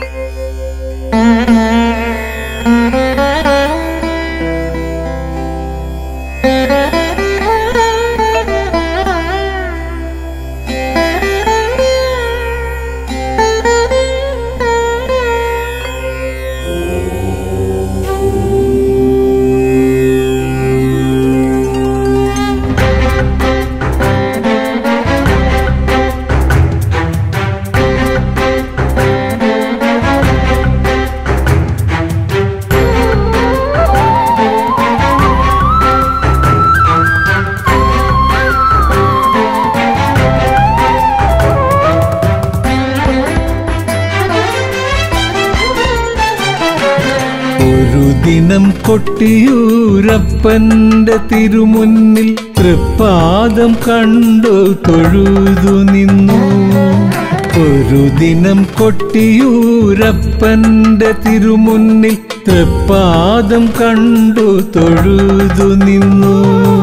ഒരു ദിനം കൊട്ടിയൂരപ്പന്റെ തിരുമുന്നിൽ തൃപ്പാദം കണ്ടു തൊഴുതു നിന്നു ഒരു ദിനം കൊട്ടിയൂരപ്പന്റെ തിരുമുന്നിൽ തൃപ്പാദം കണ്ടു തൊഴുതു നിന്നു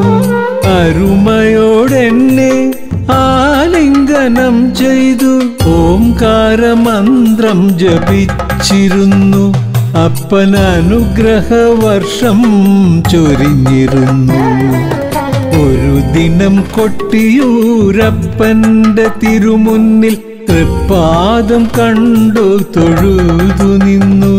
അരുമയോടെന്നെ ആലിംഗനം ചെയ്തു ഓംകാരമന്ത്രം ജപിച്ചിരുന്നു അപ്പൻ അനുഗ്രഹവർഷം ചൊരിഞ്ഞിരുന്നു ഒരു ദിനം കൊട്ടിയൂരപ്പന്റെ തിരുമുന്നിൽ തൃപ്പാദം കണ്ടു തൊഴുതു നിന്നു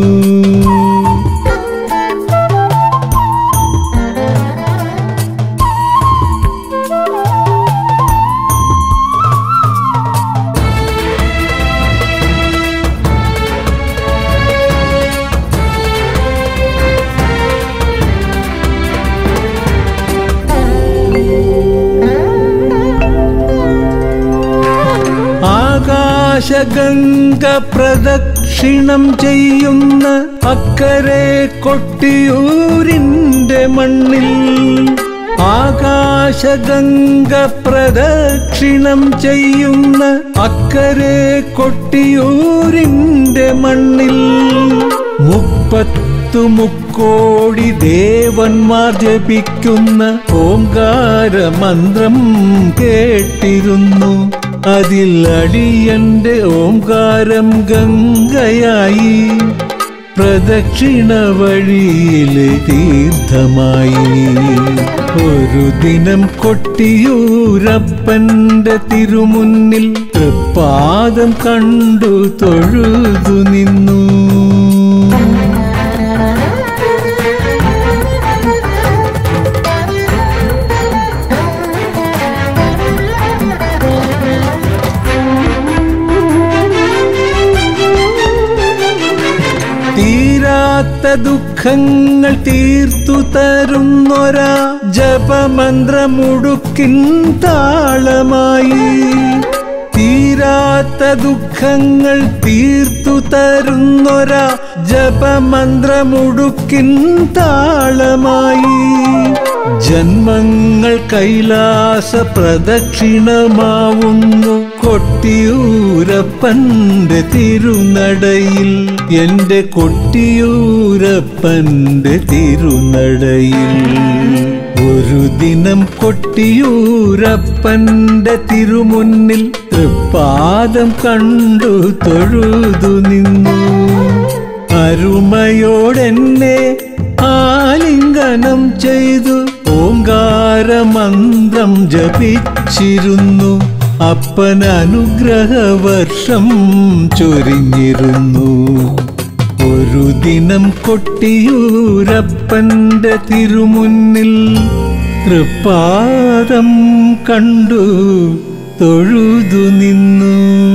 ആകാശഗംഗ പ്രദക്ഷിണം ചെയ്യുന്ന അക്കരെ കൊട്ടിയൂരിന്റെ മണ്ണിൽ ആകാശഗംഗ പ്രദക്ഷിണം ചെയ്യുന്ന അക്കരെ കൊട്ടിയൂരിന്റെ മണ്ണിൽ മുപ്പത്തു മുക്കോടി ദേവന്മാർ ജപിക്കുന്ന ഓംകാര മന്ത്രം കേട്ടിരുന്നു അതിൽ അടിയന്റെ ഓംകാരം ഗംഗയായി പ്രദക്ഷിണ വഴിയിലെ തീർത്ഥമായി ഒരു ദിനം കൊട്ടിയൂരപ്പന്റെ തിരുമുന്നിൽ തൃപ്പാദം കണ്ടു തൊഴുതു നിന്നു തീരാത്ത ദുഃഖങ്ങൾ തീർത്തു തരുന്നൊരാ ജപമന്ത്രമുടുക്കിൻ താളമായി തീരാത്ത ദുഃഖങ്ങൾ തീർത്തു തരുന്നൊരാ ജപമന്ത്രമുടുക്കിൻ താളമായി ജന്മങ്ങൾ കൈലാസ പ്രദക്ഷിണമാവുന്നു കൊട്ടിയൂരപ്പന്റെ തിരുനടയിൽ എന്റെ കൊട്ടിയൂരപ്പന്റെ തിരുനടയിൽ ഒരു ദിനം കൊട്ടിയൂരപ്പന്റെ തിരുമുന്നിൽ തൃപ്പാദം കണ്ടു തൊഴുതു നിന്നു അരുമയോടെന്നെ ആലിംഗനം ചെയ്തു ഓങ്കാരമന്ത്രം ജപിച്ചിരുന്നു അപ്പൻ അനുഗ്രഹവർഷം ചൊരിഞ്ഞിരുന്നു ഒരു ദിനം കൊട്ടിയൂരപ്പന്റെ തിരുമുന്നിൽ തൃപ്പാദം കണ്ടു തൊഴുതു നിന്നു